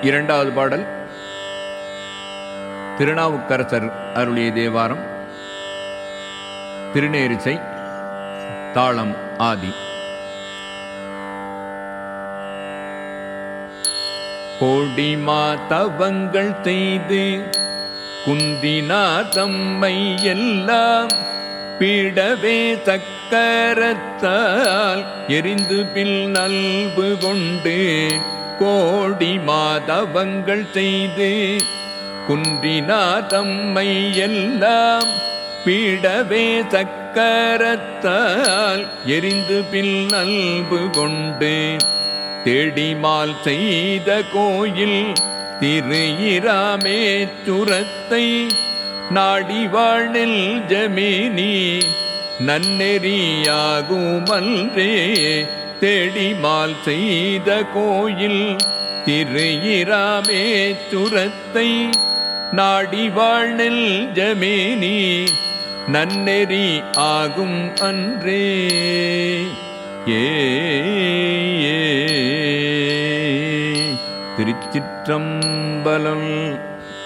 இரண்டாவது பாடல் திருநாவுக்கரசர் அருளிய தேவாரம் திருநேரிசை தாளம் ஆதி கோடிமா தவங்கள் செய்து குந்தினா தம்மை எல்லாம் பீடவே சக்கரத்தால் எரிந்து பில் நல்பு கொண்டு கோடி மாதவங்கள் செய்து குன்றினா தம்மை எல்லாம் பீடவே சக்கரத்தால் எரிந்து பில் நல்பு கொண்டு தேடிமால் செய்த கோயில் திரு இராமேச்சுரத்தை நாடி வாழ்நில் ஜமீனி நன்னெறியாகுமன்றே தேடிமால் செய்த கோயில் திரு இராமேச்சுரத்தை நாடி வாழ்நில் ஜமீனி நன்னெறி ஆகும் அன்றே ஏ திருச்சிற்றம்பலம்